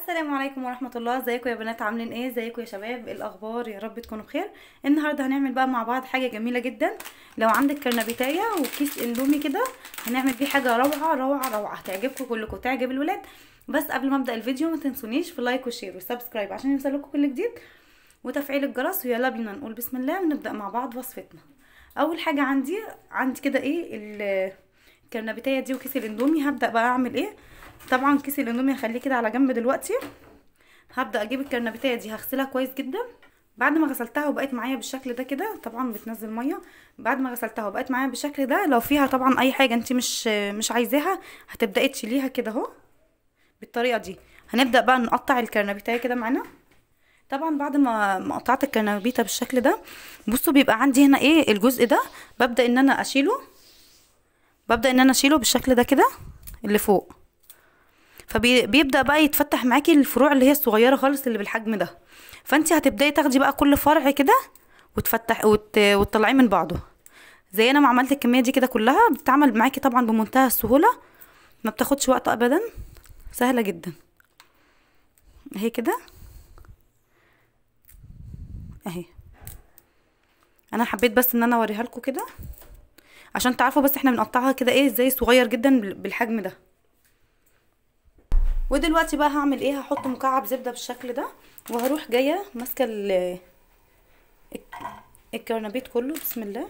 السلام عليكم ورحمة الله ازيكم يا بنات عاملين ايه ازيكم يا شباب ايه الاخبار يا رب تكونوا بخير النهارده هنعمل بقى مع بعض حاجة جميلة جدا لو عندك كرنبيتاية وكيس اندومي كده هنعمل بيه حاجة روعة روعة روعة هتعجبكم كلكم تعجب الولاد بس قبل ما ابدا الفيديو ما تنسونيش في لايك وشير وسبسكرايب عشان يوصلكم كل جديد وتفعيل الجرس ويلا بينا نقول بسم الله ونبدا مع بعض وصفتنا اول حاجة عندي عندي كده ايه الكرنبيتاية دي وكيس الاندومي هبدا بقى اعمل ايه طبعا كيس الاندومي هخليه كده على جنب دلوقتي هبدا اجيب الكرنبيتايه دي هغسلها كويس جدا بعد ما غسلتها وبقت معايا بالشكل ده كده طبعا بتنزل ميه بعد ما غسلتها وبقت معايا بالشكل ده لو فيها طبعا اي حاجه انت مش مش عايزاها هتبداي تشيليها كده اهو بالطريقه دي هنبدا بقى نقطع الكرنبيتايه كده معانا طبعا بعد ما ما قطعت الكرنبيته بالشكل ده بصوا بيبقى عندي هنا ايه الجزء ده ببدا ان انا اشيله ببدا ان انا اشيله بالشكل ده كده اللي فوق فبيبدا بقى يتفتح معاكي الفروع اللي هي الصغيره خالص اللي بالحجم ده فانت هتبداي تاخدي بقى كل فرع كده وتفتح وت... وتطلعيه من بعضه زي انا ما عملت الكميه دي كده كلها بتتعمل معاكي طبعا بمنتهى السهوله ما بتاخدش وقت ابدا سهله جدا اهي كده اهي انا حبيت بس ان انا اوريها لكم كده عشان تعرفوا بس احنا بنقطعها كده ايه ازاي صغير جدا بالحجم ده ودلوقتي بقى هعمل ايه هحط مكعب زبده بالشكل ده وهروح جايه ماسكه الكرنبيت كله بسم الله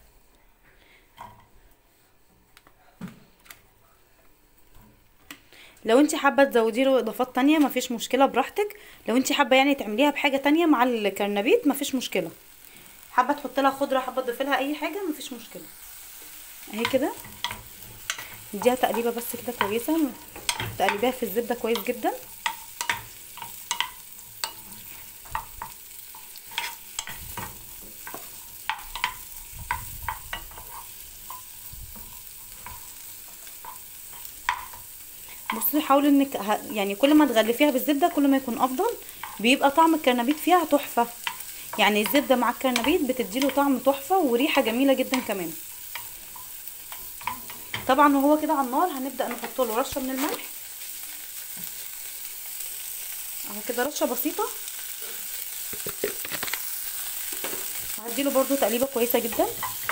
لو انت حابه تزودي له اضافات تانية مفيش مشكله براحتك لو انت حابه يعني تعمليها بحاجه تانية مع الكرنبيت مفيش مشكله حابه تحطي لها خضره حابه تضيفي لها اي حاجه مفيش مشكله اهي كده نديها تقليبه بس كده كويسه تقلبيها في الزبده كويس جدا بصي حاولي انك يعني كل ما تغلفيها بالزبده كل ما يكون افضل بيبقى طعم الكرنبيت فيها تحفه يعني الزبده مع الكرنبيت بتديله طعم تحفه وريحه جميله جدا كمان طبعا وهو كده على النار هنبدا نحط له رشه من الملح اهو كده رشه بسيطه هديله برضو تقليبه كويسه جدا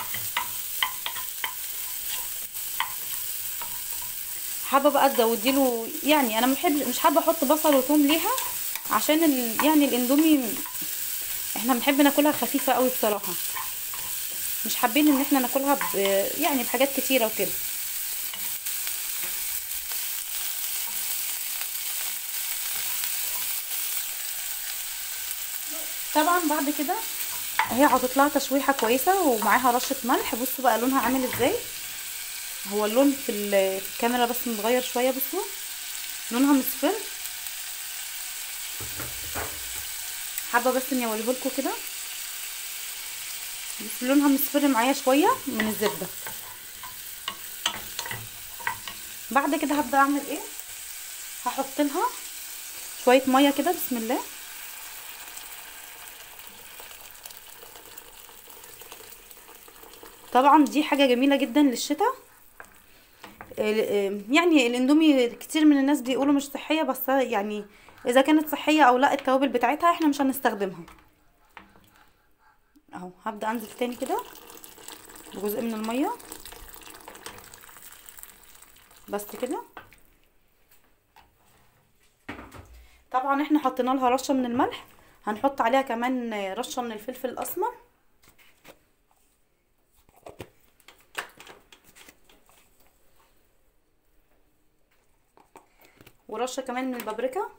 حابه بقى تزودي له يعني انا محب مش حابه احط بصل وثوم ليها عشان ال... يعني الاندومي احنا بنحب ناكلها خفيفه قوي بصراحه مش حابين ان احنا ناكلها ب... يعني بحاجات كتيره وكده طبعا بعد كده اهي حاطط لها تشويحه كويسه ومعاها رشه ملح بصوا بقى لونها عامل ازاي هو اللون في الكاميرا بس متغير شويه بصوا لونها مصفر حابه بس اني اوريه لكم كده بس لونها مصفر معايا شويه من الزبده بعد كده هبدا اعمل ايه هحط لها شويه ميه كده بسم الله طبعا دي حاجه جميله جدا للشتاء يعني الاندومي كتير من الناس بيقولوا مش صحيه بس يعني اذا كانت صحيه او لا التوابل بتاعتها احنا مش هنستخدمها اهو هبدا انزل تاني كده بجزء من الميه بس كده طبعا احنا حطينا لها رشه من الملح هنحط عليها كمان رشه من الفلفل الاسمر ورشه كمان من البابريكا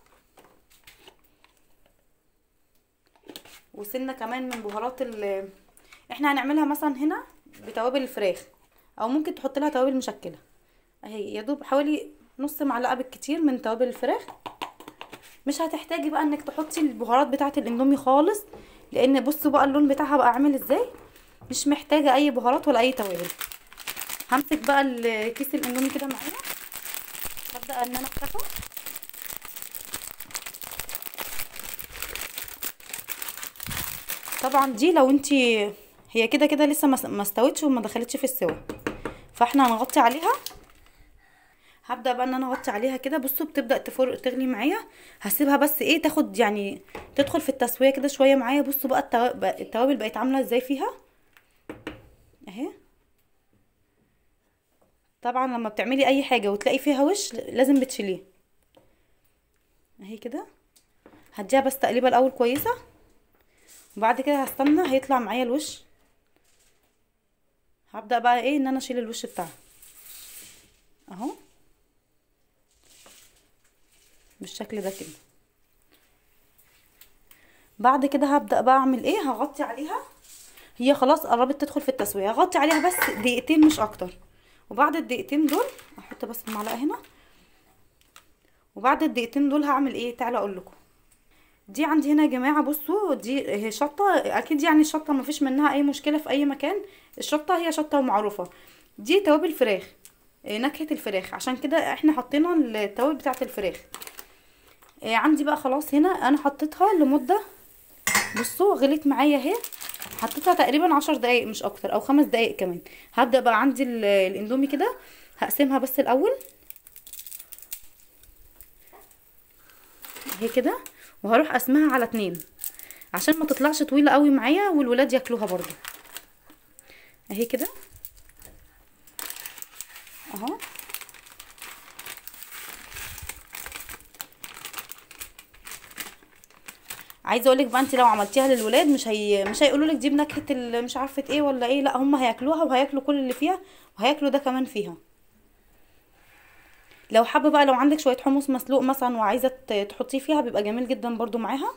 وسنه كمان من بهارات ال احنا هنعملها مثلا هنا بتوابل الفراخ او ممكن تحط لها توابل مشكله اهي يا دوب حوالي نص معلقه بالكتير من توابل الفراخ مش هتحتاجي بقى انك تحطي البهارات بتاعه الاندومي خالص لان بصوا بقى اللون بتاعها بقى عامل ازاي مش محتاجه اي بهارات ولا اي توابل همسك بقى الكيس الاندومي كده معايا هبدا ان انا افتحه طبعا دي لو انت هي كده كده لسه ما استوتش وما دخلتش في السوا فاحنا هنغطي عليها هبدا هبدا بقى ان انا اغطي عليها كده بصوا بتبدا تفر تغلي معايا هسيبها بس ايه تاخد يعني تدخل في التسويه كده شويه معايا بصوا بقى التوابل, التوابل بقت عامله ازاي فيها اهي طبعا لما بتعملي اي حاجه وتلاقي فيها وش لازم بتشيليه اهي كده هديها بس تقليبه الاول كويسه وبعد كده هستنى هيطلع معايا الوش هبدا بقى ايه ان انا اشيل الوش بتاعها اهو بالشكل ده كده بعد كده هبدا بقى اعمل ايه هغطي عليها هي خلاص قربت تدخل في التسويه هغطي عليها بس دقيقتين مش اكتر وبعد الدقيقتين دول احط بس المعلقه هنا وبعد الدقيقتين دول هعمل ايه تعالى اقول لكم دي عندي هنا يا جماعه بصوا دي هي شطه اكيد يعني الشطه ما فيش منها اي مشكله في اي مكان الشطه هي شطه ومعروفه دي توابل فراخ نكهه الفراخ عشان كده احنا حطينا التوابل بتاعه الفراخ عندي بقى خلاص هنا انا حطيتها لمده بصوا غليت معايا اهي حطيتها تقريبا عشر دقايق مش اكتر او خمس دقايق كمان هبدا بقى عندي الاندومي كده هقسمها بس الاول اهي كده وهروح اقسمها على اتنين عشان ما تطلعش طويله قوي معايا والولاد ياكلوها برضو اهي كده اهو عايزه اقول لك بقى انت لو عملتيها للولاد مش هي مش هيقولوا لك دي بنكهه مش عارفه ايه ولا ايه لا هم هياكلوها وهياكلوا كل اللي فيها وهياكلوا ده كمان فيها لو حابه بقى لو عندك شويه حمص مسلوق مثلا وعايزه تحطيه فيها بيبقى جميل جدا برضو معاها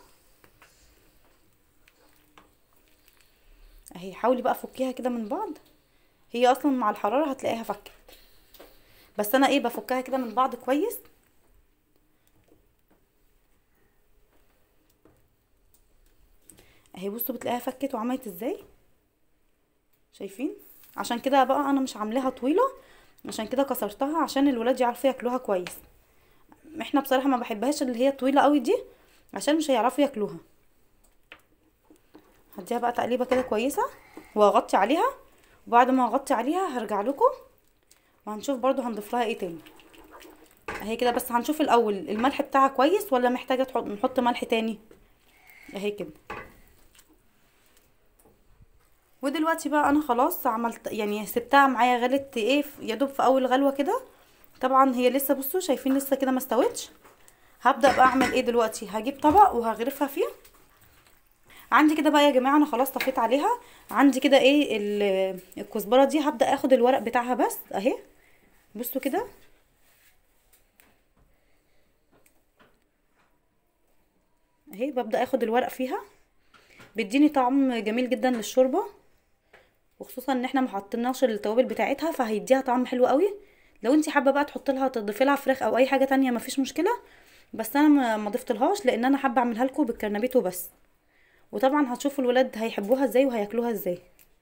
اهي حاولي بقى فكيها كده من بعض هي اصلا مع الحراره هتلاقيها فكت بس انا ايه بفكها كده من بعض كويس اهي بصوا بتلاقيها فكت وعملت ازاي شايفين عشان كده بقى انا مش عاملاها طويله عشان كده كسرتها عشان الولاد يعرفوا ياكلوها كويس احنا بصراحه ما بحبهاش اللي هي طويله قوي دي عشان مش هيعرفوا ياكلوها هديها بقى تقليبه كده كويسه واغطي عليها وبعد ما اغطي عليها هرجع لكم وهنشوف برضو هنضيف لها ايه تاني اهي كده بس هنشوف الاول الملح بتاعها كويس ولا محتاجه نحط ملح تاني اهي كده ودلوقتي بقى انا خلاص عملت يعني سبتها معايا غلت ايه يا دوب في اول غلوه كده طبعا هي لسه بصوا شايفين لسه كده ما استوتش هبدا بقى اعمل ايه دلوقتي هجيب طبق وهغرفها فيه عندي كده بقى يا جماعه انا خلاص طفيت عليها عندي كده ايه الكزبره دي هبدا اخد الورق بتاعها بس اهي بصوا كده اهي ببدا اخد الورق فيها بيديني طعم جميل جدا للشوربه وخصوصا ان احنا ما حطيناش التوابل بتاعتها فهيديها طعم حلو قوي لو انت حابه بقى تحطي لها تضيفي لها فراخ او اي حاجه تانية مفيش مشكله بس انا ما ضفتلهاش لان انا حابه اعملها لكم بالكرنبيت وبس وطبعا هتشوفوا الولاد هيحبوها ازاي وهياكلوها ازاي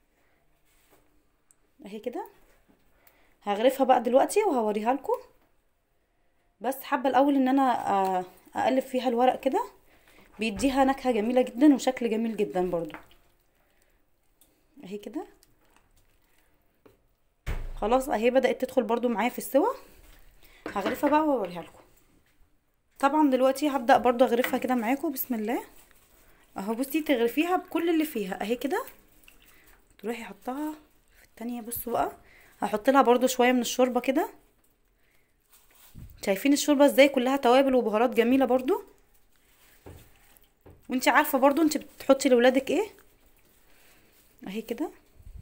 اهي كده هغرفها بقى دلوقتي وهوريها لكم بس حابه الاول ان انا اقلب فيها الورق كده بيديها نكهه جميله جدا وشكل جميل جدا برضو اهي كده خلاص اهي بدات تدخل برضو معايا في السوا هغرفها بقى واوريها لكم طبعا دلوقتي هبدا برضو اغرفها كده معاكم بسم الله اهو بصي تغرفيها بكل اللي فيها اهي كده تروحي حطها في التانية بصوا بقى هحط لها برضو شويه من الشوربه كده شايفين الشوربه ازاي كلها توابل وبهارات جميله برضو وانت عارفه برضو انت بتحطي لاولادك ايه اهي كده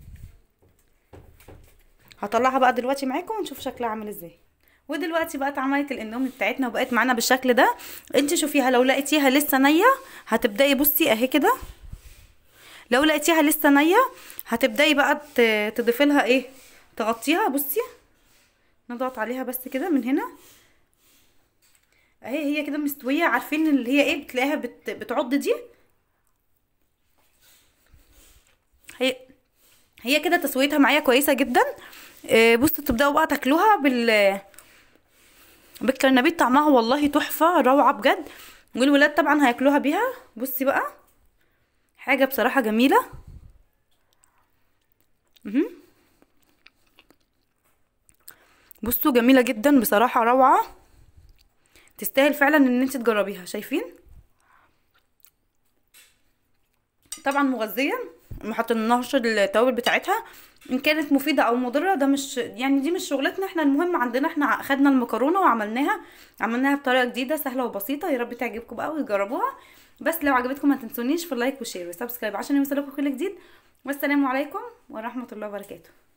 هطلعها بقى دلوقتي معاكم ونشوف شكلها عامل ازاي ودلوقتي بقى اتعملت الاندومي بتاعتنا وبقت معانا بالشكل ده انت شوفيها لو لقيتيها لسه نيه هتبداي بصي اهي كده لو لقيتيها لسه نيه هتبداي بقى تضيفي لها ايه تغطيها بصي نضغط عليها بس كده من هنا اهي هي كده مستويه عارفين اللي هي ايه بتلاقيها بت... بتعض دي هي هي كده تسويتها معايا كويسه جدا آه بصوا تبداوا بقى تاكلوها بال بالكرنبيت طعمها والله تحفه روعه بجد والولاد طبعا هياكلوها بيها بصي بقى حاجه بصراحه جميله بصوا جميله جدا بصراحه روعه تستاهل فعلا ان انت تجربيها شايفين طبعا مغذيه ما حطيناش التوابل بتاعتها ان كانت مفيده او مضره ده مش يعني دي مش شغلتنا احنا المهم عندنا احنا خدنا المكرونه وعملناها عملناها بطريقه جديده سهله وبسيطه يا رب تعجبكم بقى وتجربوها بس لو عجبتكم ما تنسونيش في اللايك والشير والسبسكرايب عشان يوصلكم كل جديد والسلام عليكم ورحمه الله وبركاته